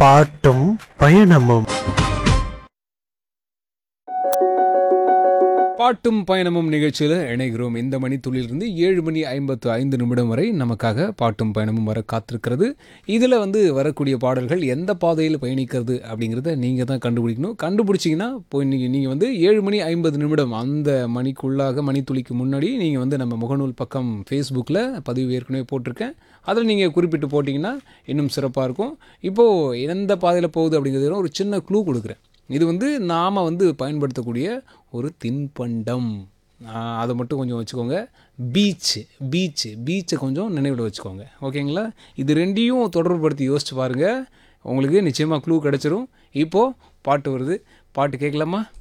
பாட்டும் பயணமும் பாட்டும் பயணமும் நிகழ்ச்சியில் இணைகிறோம் இந்த மணித்துளியிலிருந்து ஏழு மணி ஐம்பத்து ஐந்து நிமிடம் வரை நமக்காக பாட்டும் பயணமும் வர காத்திருக்கிறது இதில் வந்து வரக்கூடிய பாடல்கள் எந்த பாதையில் பயணிக்கிறது அப்படிங்கிறத நீங்கள் தான் கண்டுபிடிக்கணும் கண்டுபிடிச்சிங்கன்னா போய் நீங்கள் நீங்கள் வந்து ஏழு மணி ஐம்பது நிமிடம் அந்த மணிக்குள்ளாக மணித்துளிக்கு முன்னாடி நீங்கள் வந்து நம்ம முகநூல் பக்கம் ஃபேஸ்புக்கில் பதிவு ஏற்கனவே போட்டிருக்கேன் அதில் நீங்கள் குறிப்பிட்டு போட்டிங்கன்னா இன்னும் சிறப்பாக இருக்கும் இப்போது எந்த பாதையில் போகுது அப்படிங்கிறது ஒரு சின்ன க்ளூ கொடுக்குறேன் இது வந்து நாம் வந்து பயன்படுத்தக்கூடிய ஒரு தின்பண்டம் ஆஹ் அதை மட்டும் கொஞ்சம் வச்சுக்கோங்க பீச் பீச் பீச்சை கொஞ்சம் நினைவில் வச்சுக்கோங்க ஓகேங்களா இது ரெண்டையும் தொடர்புபடுத்தி யோசிச்சு பாருங்கள் உங்களுக்கு நிச்சயமாக க்ளூ கிடச்சிரும் இப்போது பாட்டு வருது பாட்டு கேட்கலாமா